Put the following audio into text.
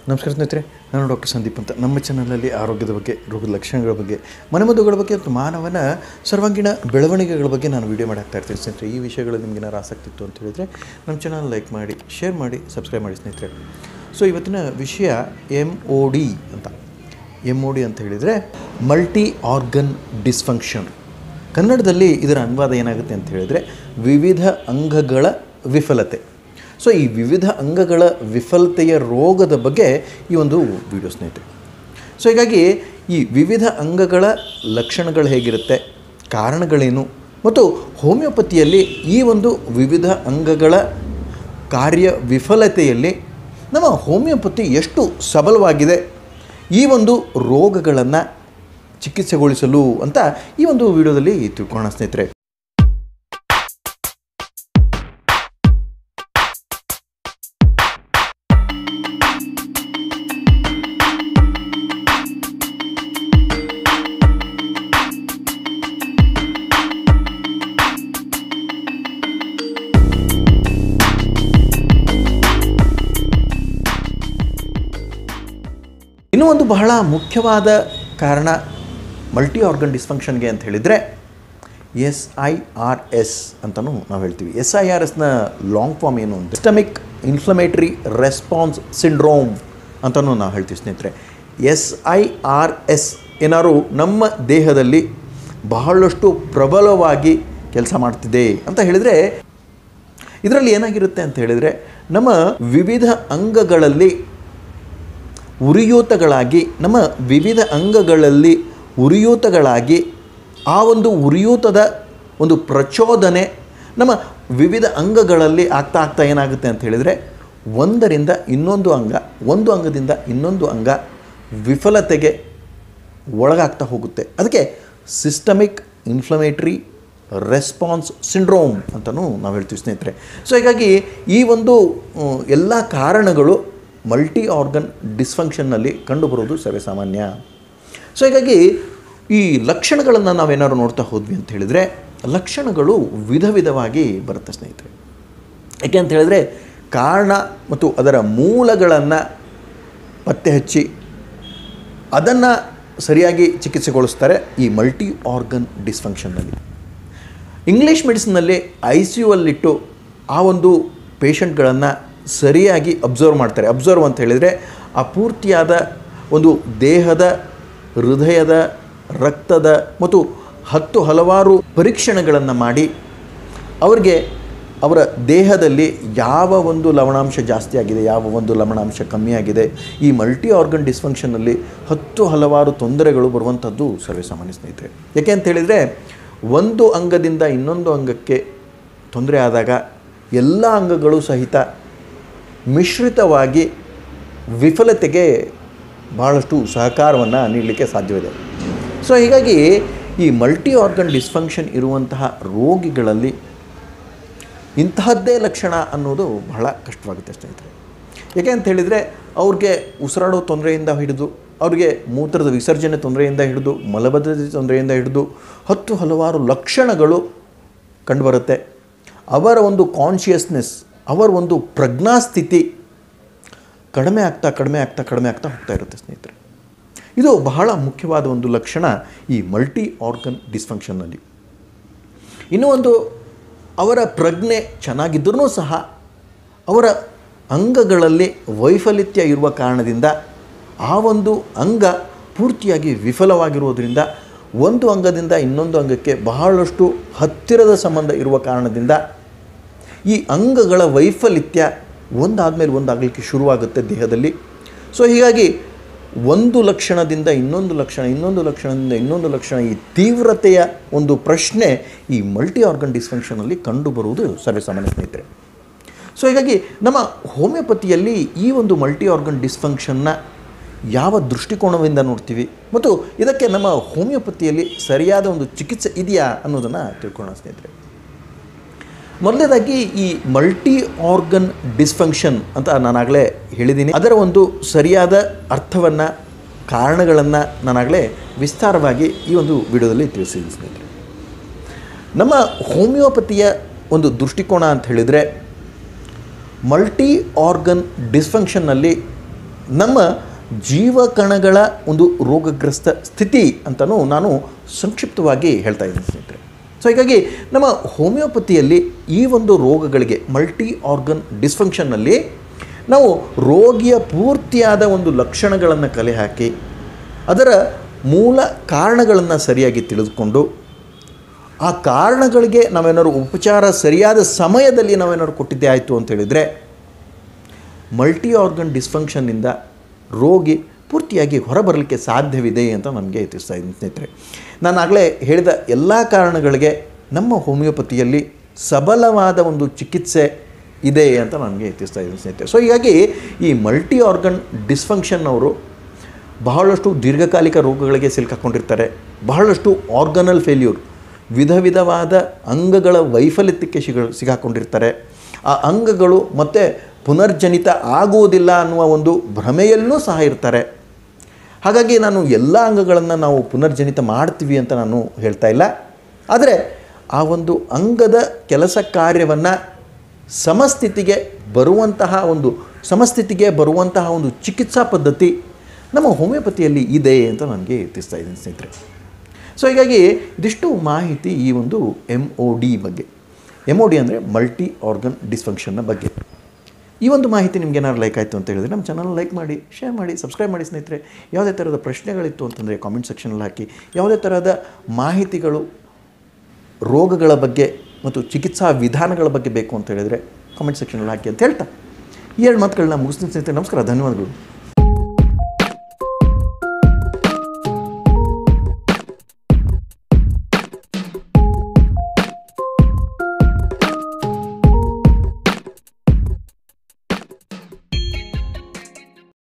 ನಮಸ್ಕಾರ ಸ್ನೇಹಿತರೆ ನಾನು ಡಾಕ್ಟರ್ ಸಂದೀಪ್ ಅಂತ ನಮ್ಮ ಚಾನಲಲ್ಲಿ ಆರೋಗ್ಯದ ಬಗ್ಗೆ ರೋಗದ ಲಕ್ಷಣಗಳ ಬಗ್ಗೆ ಮನೆಮದ್ದುಗಳ ಬಗ್ಗೆ ಮತ್ತು ಮಾನವನ ಸರ್ವಾಂಗೀಣ ಬೆಳವಣಿಗೆಗಳ ಬಗ್ಗೆ ನಾನು ವೀಡಿಯೋ ಮಾಡಿ ಹಾಕ್ತಾ ಇರ್ತೀನಿ ಸ್ನೇಹಿತರೆ ಈ ವಿಷಯಗಳು ನಿಮ್ಗೆ ಏನಾರು ಆಸಕ್ತಿ ಇತ್ತು ಅಂತ ಹೇಳಿದರೆ ನಮ್ಮ ಚಾನಲ್ ಲೈಕ್ ಮಾಡಿ ಶೇರ್ ಮಾಡಿ ಸಬ್ಸ್ಕ್ರೈಬ್ ಮಾಡಿ ಸ್ನೇಹಿತರೆ ಸೊ ಇವತ್ತಿನ ವಿಷಯ ಎಮ್ ಒ ಡಿ ಅಂತ ಎಮ್ ಒ ಡಿ ಅಂತ ಹೇಳಿದರೆ ಮಲ್ಟಿ ಆರ್ಗನ್ ಡಿಸ್ಫಂಕ್ಷನ್ ಕನ್ನಡದಲ್ಲಿ ಇದರ ಅನುವಾದ ಏನಾಗುತ್ತೆ ಅಂತ ಹೇಳಿದರೆ ವಿವಿಧ ಅಂಗಗಳ ವಿಫಲತೆ ಸೊ ಈ ವಿವಿಧ ಅಂಗಗಳ ವಿಫಲತೆಯ ರೋಗದ ಬಗ್ಗೆ ಈ ಒಂದು ವಿಡಿಯೋ ಸ್ನೇಹಿತರೆ ಸೊ ಹೀಗಾಗಿ ಈ ವಿವಿಧ ಅಂಗಗಳ ಲಕ್ಷಣಗಳು ಹೇಗಿರುತ್ತೆ ಕಾರಣಗಳೇನು ಮತ್ತು ಹೋಮಿಯೋಪತಿಯಲ್ಲಿ ಈ ಒಂದು ವಿವಿಧ ಅಂಗಗಳ ಕಾರ್ಯ ವಿಫಲತೆಯಲ್ಲಿ ನಮ್ಮ ಹೋಮಿಯೋಪತಿ ಎಷ್ಟು ಸಬಲವಾಗಿದೆ ಈ ಒಂದು ರೋಗಗಳನ್ನು ಚಿಕಿತ್ಸೆಗೊಳಿಸಲು ಅಂತ ಈ ಒಂದು ವಿಡಿಯೋದಲ್ಲಿ ತಿಳ್ಕೊಳ್ಳೋಣ ಸ್ನೇಹಿತರೆ ಇನ್ನೂ ಒಂದು ಬಹಳ ಮುಖ್ಯವಾದ ಕಾರಣ ಮಲ್ಟಿ ಆರ್ಗನ್ ಡಿಸ್ಫಂಕ್ಷನ್ಗೆ ಅಂತ ಹೇಳಿದರೆ ಎಸ್ ಐ ಆರ್ ಎಸ್ ಅಂತಲೂ ನಾವು ಹೇಳ್ತೀವಿ ಎಸ್ ಐ ಆರ್ ಎಸ್ನ ಲಾಂಗ್ ಫಾರ್ಮ್ ಏನು ಅಂದರೆ ಸಿಸ್ಟಮಿಕ್ ಇನ್ಫ್ಲಮೇಟ್ರಿ ರೆಸ್ಪಾನ್ಸ್ ಸಿಂಡ್ರೋಮ್ ಅಂತಲೂ ನಾವು ಹೇಳ್ತೀವಿ ಸ್ನೇಹಿತರೆ ಎಸ್ ಐ ಆರ್ ಎಸ್ ಏನಾದ್ರು ನಮ್ಮ ದೇಹದಲ್ಲಿ ಬಹಳಷ್ಟು ಪ್ರಬಲವಾಗಿ ಕೆಲಸ ಮಾಡ್ತಿದೆ ಅಂತ ಹೇಳಿದರೆ ಇದರಲ್ಲಿ ಏನಾಗಿರುತ್ತೆ ಅಂತ ಹೇಳಿದರೆ ನಮ್ಮ ವಿವಿಧ ಅಂಗಗಳಲ್ಲಿ ಉರಿಯೂತಗಳಾಗಿ ನಮ್ಮ ವಿವಿಧ ಅಂಗಗಳಲ್ಲಿ ಉರಿಯೂತಗಳಾಗಿ ಆ ಒಂದು ಉರಿಯೂತದ ಒಂದು ಪ್ರಚೋದನೆ ನಮ್ಮ ವಿವಿಧ ಅಂಗಗಳಲ್ಲಿ ಆಗ್ತಾ ಆಗ್ತಾ ಏನಾಗುತ್ತೆ ಅಂತ ಹೇಳಿದರೆ ಒಂದರಿಂದ ಇನ್ನೊಂದು ಅಂಗ ಒಂದು ಅಂಗದಿಂದ ಇನ್ನೊಂದು ಅಂಗ ವಿಫಲತೆಗೆ ಒಳಗಾಗ್ತಾ ಹೋಗುತ್ತೆ ಅದಕ್ಕೆ ಸಿಸ್ಟಮಿಕ್ ಇನ್ಫ್ಲಮೇಟ್ರಿ ರೆಸ್ಪಾನ್ಸ್ ಸಿಂಡ್ರೋಮ್ ಅಂತಲೂ ನಾವು ಹೇಳ್ತೀವಿ ಸ್ನೇಹಿತರೆ ಸೊ ಹೀಗಾಗಿ ಈ ಒಂದು ಎಲ್ಲ ಕಾರಣಗಳು ಮಲ್ಟಿ ಆರ್ಗನ್ ಡಿಸ್ಫಂಕ್ಷನ್ನಲ್ಲಿ ಕಂಡುಬರೋದು ಸರ್ವೇಸಾಮಾನ್ಯ ಸೊ ಹೀಗಾಗಿ ಈ ಲಕ್ಷಣಗಳನ್ನು ನಾವೇನಾದ್ರು ನೋಡ್ತಾ ಹೋದ್ವಿ ಅಂತ ಹೇಳಿದರೆ ಲಕ್ಷಣಗಳು ವಿಧ ವಿಧವಾಗಿ ಬರುತ್ತೆ ಸ್ನೇಹಿತರೆ ಯಾಕೆ ಅಂತ ಹೇಳಿದ್ರೆ ಕಾರಣ ಮತ್ತು ಅದರ ಮೂಲಗಳನ್ನು ಪತ್ತೆ ಹಚ್ಚಿ ಅದನ್ನು ಸರಿಯಾಗಿ ಚಿಕಿತ್ಸೆಗೊಳಿಸ್ತಾರೆ ಈ ಮಲ್ಟಿ ಆರ್ಗನ್ ಡಿಸ್ಫಂಕ್ಷನ್ನಲ್ಲಿ ಇಂಗ್ಲೀಷ್ ಮೆಡಿಸಿನ್ನಲ್ಲಿ ಐ ಸಿ ಯು ಅಲ್ಲಿಟ್ಟು ಆ ಒಂದು ಪೇಷಂಟ್ಗಳನ್ನು ಸರಿಯಾಗಿ ಅಬ್ಸರ್ವ್ ಮಾಡ್ತಾರೆ ಅಬ್ಸರ್ವ್ ಅಂತ ಹೇಳಿದರೆ ಆ ಪೂರ್ತಿಯಾದ ಒಂದು ದೇಹದ ಹೃದಯದ ರಕ್ತದ ಮತ್ತು ಹತ್ತು ಹಲವಾರು ಪರೀಕ್ಷಣೆಗಳನ್ನು ಮಾಡಿ ಅವರಿಗೆ ಅವರ ದೇಹದಲ್ಲಿ ಯಾವ ಒಂದು ಲವಣಾಂಶ ಜಾಸ್ತಿ ಆಗಿದೆ ಯಾವ ಒಂದು ಲವಣಾಂಶ ಕಮ್ಮಿ ಆಗಿದೆ ಈ ಮಲ್ಟಿ ಆರ್ಗನ್ ಡಿಸ್ಫಂಕ್ಷನ್ನಲ್ಲಿ ಹತ್ತು ಹಲವಾರು ತೊಂದರೆಗಳು ಬರುವಂಥದ್ದು ಸರ್ವೇಸಾಮಾನ್ಯ ಸ್ನೇಹಿತರೆ ಯಾಕೆ ಅಂತ ಹೇಳಿದರೆ ಒಂದು ಅಂಗದಿಂದ ಇನ್ನೊಂದು ಅಂಗಕ್ಕೆ ತೊಂದರೆ ಆದಾಗ ಎಲ್ಲ ಅಂಗಗಳು ಸಹಿತ ಮಿಶ್ರಿತವಾಗಿ ವಿಫಲತೆಗೆ ಬಹಳಷ್ಟು ಸಹಕಾರವನ್ನು ನೀಡಲಿಕ್ಕೆ ಸಾಧ್ಯವಿದೆ ಸೊ ಹೀಗಾಗಿ ಈ ಮಲ್ಟಿ ಆರ್ಗನ್ ಡಿಸ್ಫಂಕ್ಷನ್ ಇರುವಂತಹ ರೋಗಿಗಳಲ್ಲಿ ಇಂತಹದ್ದೇ ಲಕ್ಷಣ ಅನ್ನೋದು ಬಹಳ ಕಷ್ಟವಾಗುತ್ತೆ ಸ್ನೇಹಿತರೆ ಯಾಕೆ ಅಂತ ಹೇಳಿದರೆ ಅವ್ರಿಗೆ ಉಸಿರಾಡೋ ತೊಂದರೆಯಿಂದ ಹಿಡಿದು ಅವ್ರಿಗೆ ಮೂತ್ರದ ವಿಸರ್ಜನೆ ತೊಂದರೆಯಿಂದ ಹಿಡಿದು ಮಲಬದ್ಧತೆ ತೊಂದರೆಯಿಂದ ಹಿಡಿದು ಹತ್ತು ಹಲವಾರು ಲಕ್ಷಣಗಳು ಕಂಡುಬರುತ್ತೆ ಅವರ ಒಂದು ಕಾನ್ಷಿಯಸ್ನೆಸ್ ಅವರ ಒಂದು ಪ್ರಜ್ಞಾಸ್ಥಿತಿ ಕಡಿಮೆ ಆಗ್ತಾ ಕಡಿಮೆ ಆಗ್ತಾ ಕಡಿಮೆ ಆಗ್ತಾ ಹೋಗ್ತಾ ಇರುತ್ತೆ ಸ್ನೇಹಿತರೆ ಇದು ಬಹಳ ಮುಖ್ಯವಾದ ಒಂದು ಲಕ್ಷಣ ಈ ಮಲ್ಟಿ ಆರ್ಗನ್ ಡಿಸ್ಫಂಕ್ಷನ್ನಲ್ಲಿ ಇನ್ನೂ ಒಂದು ಅವರ ಪ್ರಜ್ಞೆ ಚೆನ್ನಾಗಿದ್ದರೂ ಸಹ ಅವರ ಅಂಗಗಳಲ್ಲಿ ವೈಫಲ್ಯತ್ಯ ಇರುವ ಕಾರಣದಿಂದ ಆ ಒಂದು ಅಂಗ ಪೂರ್ತಿಯಾಗಿ ವಿಫಲವಾಗಿರುವುದರಿಂದ ಒಂದು ಅಂಗದಿಂದ ಇನ್ನೊಂದು ಅಂಗಕ್ಕೆ ಬಹಳಷ್ಟು ಹತ್ತಿರದ ಸಂಬಂಧ ಇರುವ ಕಾರಣದಿಂದ ಈ ಅಂಗಗಳ ವೈಫಲ್ಯತ್ಯ ಒಂದಾದಮೇಲೆ ಒಂದಾಗಲಿಕ್ಕೆ ಶುರುವಾಗುತ್ತೆ ದೇಹದಲ್ಲಿ ಸೊ ಹೀಗಾಗಿ ಒಂದು ಲಕ್ಷಣದಿಂದ ಇನ್ನೊಂದು ಲಕ್ಷಣ ಇನ್ನೊಂದು ಲಕ್ಷಣದಿಂದ ಇನ್ನೊಂದು ಲಕ್ಷಣ ಈ ತೀವ್ರತೆಯ ಒಂದು ಪ್ರಶ್ನೆ ಈ ಮಲ್ಟಿ ಆರ್ಗನ್ ಡಿಸ್ಫಂಕ್ಷನಲ್ಲಿ ಕಂಡುಬರುವುದು ಸರ್ವೇಸಾಮಾನ್ಯ ಸ್ನೇಹಿತರೆ ಸೊ ಹೀಗಾಗಿ ನಮ್ಮ ಹೋಮಿಯೋಪತಿಯಲ್ಲಿ ಈ ಒಂದು ಮಲ್ಟಿ ಆರ್ಗನ್ ಡಿಸ್ಫಂಕ್ಷನ್ನ ಯಾವ ದೃಷ್ಟಿಕೋನದಿಂದ ನೋಡ್ತೀವಿ ಮತ್ತು ಇದಕ್ಕೆ ನಮ್ಮ ಹೋಮಿಯೋಪತಿಯಲ್ಲಿ ಸರಿಯಾದ ಒಂದು ಚಿಕಿತ್ಸೆ ಇದೆಯಾ ಅನ್ನೋದನ್ನು ತಿಳ್ಕೊಳ್ಳೋಣ ಸ್ನೇಹಿತರೆ ಮೊದಲನೇದಾಗಿ ಈ ಮಲ್ಟಿ ಆರ್ಗನ್ ಡಿಸ್ಫಂಕ್ಷನ್ ಅಂತ ನಾನಾಗಲೇ ಹೇಳಿದ್ದೀನಿ ಅದರ ಒಂದು ಸರಿಯಾದ ಅರ್ಥವನ್ನು ಕಾರಣಗಳನ್ನು ನಾನಾಗಲೇ ವಿಸ್ತಾರವಾಗಿ ಈ ಒಂದು ವಿಡಿಯೋದಲ್ಲಿ ತಿಳಿಸಿದ್ದೀನಿ ಸ್ನೇಹಿತರೆ ನಮ್ಮ ಹೋಮಿಯೋಪತಿಯ ಒಂದು ದೃಷ್ಟಿಕೋನ ಅಂತ ಹೇಳಿದರೆ ಮಲ್ಟಿ ಆರ್ಗನ್ ಡಿಸ್ಫಂಕ್ಷನ್ನಲ್ಲಿ ನಮ್ಮ ಜೀವಕಣಗಳ ಒಂದು ರೋಗಗ್ರಸ್ತ ಸ್ಥಿತಿ ಅಂತಲೂ ನಾನು ಸಂಕ್ಷಿಪ್ತವಾಗಿ ಹೇಳ್ತಾ ಇದ್ದೀನಿ ಸ್ನೇಹಿತರೆ ಸೊ ಹೀಗಾಗಿ ನಮ್ಮ ಹೋಮಿಯೋಪತಿಯಲ್ಲಿ ಈ ಒಂದು ರೋಗಗಳಿಗೆ ಮಲ್ಟಿ ಆರ್ಗನ್ ಡಿಸ್ಫಂಕ್ಷನ್ನಲ್ಲಿ ನಾವು ರೋಗಿಯ ಪೂರ್ತಿಯಾದ ಒಂದು ಲಕ್ಷಣಗಳನ್ನು ಕಲೆ ಹಾಕಿ ಅದರ ಮೂಲ ಕಾರಣಗಳನ್ನು ಸರಿಯಾಗಿ ತಿಳಿದುಕೊಂಡು ಆ ಕಾರಣಗಳಿಗೆ ನಾವೇನಾದ್ರು ಉಪಚಾರ ಸರಿಯಾದ ಸಮಯದಲ್ಲಿ ನಾವೇನಾದ್ರು ಕೊಟ್ಟಿದ್ದೇ ಆಯಿತು ಅಂತ ಹೇಳಿದರೆ ಮಲ್ಟಿ ಆರ್ಗನ್ ಡಿಸ್ಫಂಕ್ಷನ್ನಿಂದ ರೋಗಿ ಪೂರ್ತಿಯಾಗಿ ಹೊರಬರಲಿಕ್ಕೆ ಸಾಧ್ಯವಿದೆ ಅಂತ ನನಗೆ ತಿಳಿಸ್ತಾ ಇದ್ದೀನಿ ಸ್ನೇಹಿತರೆ ನಾನು ಆಗಲೇ ಹೇಳಿದ ಎಲ್ಲ ಕಾರಣಗಳಿಗೆ ನಮ್ಮ ಹೋಮಿಯೋಪತಿಯಲ್ಲಿ ಸಬಲವಾದ ಒಂದು ಚಿಕಿತ್ಸೆ ಇದೆ ಅಂತ ನನಗೆ ತಿಳಿಸ್ತಾ ಇದ್ದೀನಿ ಸ್ನೇಹಿತರೆ ಸೊ ಹೀಗಾಗಿ ಈ ಮಲ್ಟಿ ಆರ್ಗನ್ ಡಿಸ್ಫಂಕ್ಷನ್ ಅವರು ಬಹಳಷ್ಟು ದೀರ್ಘಕಾಲಿಕ ರೋಗಗಳಿಗೆ ಸಿಲುಕಾಕೊಂಡಿರ್ತಾರೆ ಬಹಳಷ್ಟು ಆರ್ಗನಲ್ ಫೇಲ್ಯೂರ್ ವಿಧ ವಿಧವಾದ ಅಂಗಗಳ ವೈಫಲ್ಯತೆಗೆ ಸಿಗ ಸಿಗಾಕೊಂಡಿರ್ತಾರೆ ಆ ಅಂಗಗಳು ಮತ್ತೆ ಪುನರ್ಜನಿತ ಆಗುವುದಿಲ್ಲ ಅನ್ನುವ ಒಂದು ಭ್ರಮೆಯಲ್ಲೂ ಸಹ ಇರ್ತಾರೆ ಹಾಗಾಗಿ ನಾನು ಎಲ್ಲ ಅಂಗಗಳನ್ನು ನಾವು ಪುನರ್ಜನಿತ ಮಾಡ್ತೀವಿ ಅಂತ ನಾನು ಹೇಳ್ತಾ ಇಲ್ಲ ಆದರೆ ಆ ಒಂದು ಅಂಗದ ಕೆಲಸ ಕಾರ್ಯವನ್ನು ಸಮಸ್ಥಿತಿಗೆ ಬರುವಂತಹ ಒಂದು ಸಮಸ್ಥಿತಿಗೆ ಬರುವಂತಹ ಒಂದು ಚಿಕಿತ್ಸಾ ಪದ್ಧತಿ ನಮ್ಮ ಹೋಮಿಯೋಪತಿಯಲ್ಲಿ ಇದೆ ಅಂತ ನನಗೆ ತಿಳಿಸ್ತಾ ಇದ್ದೀನಿ ಸ್ನೇಹಿತರೆ ಸೊ ಹೀಗಾಗಿ ಇದಿಷ್ಟು ಮಾಹಿತಿ ಈ ಒಂದು ಎಮ್ ಒ ಡಿ ಬಗ್ಗೆ ಎಮ್ ಒ ಡಿ ಅಂದರೆ ಮಲ್ಟಿ ಆರ್ಗನ್ ಡಿಸ್ಫಂಕ್ಷನ್ನ ಬಗ್ಗೆ ಈ ಒಂದು ಮಾಹಿತಿ ನಿಮ್ಗೆ ಏನಾದ್ರು ಲೈಕ್ ಆಯಿತು ಅಂತ ಹೇಳಿದ್ರೆ ನಮ್ಮ ಚಾನಲ್ ಲೈಕ್ ಮಾಡಿ ಶೇರ್ ಮಾಡಿ ಸಬ್ಸ್ಕ್ರೈಬ್ ಮಾಡಿ ಸ್ನೇಹಿತರೆ ಯಾವುದೇ ಥರದ ಪ್ರಶ್ನೆಗಳಿತ್ತು ಅಂತಂದರೆ ಕಾಮೆಂಟ್ ಸೆಕ್ಷನಲ್ಲಿ ಹಾಕಿ ಯಾವುದೇ ಥರದ ಮಾಹಿತಿಗಳು ರೋಗಗಳ ಬಗ್ಗೆ ಮತ್ತು ಚಿಕಿತ್ಸಾ ವಿಧಾನಗಳ ಬಗ್ಗೆ ಬೇಕು ಅಂತ ಹೇಳಿದರೆ ಕಾಮೆಂಟ್ ಸೆಕ್ಷನಲ್ಲಿ ಹಾಕಿ ಅಂತ ಹೇಳ್ತಾ ಈ ಎರಡು ಮಾತುಗಳನ್ನ ಮುಗಿಸ್ತೀನಿ ಸ್ನೇಹಿತರೆ ನಮಸ್ಕಾರ ಧನ್ಯವಾದಗಳು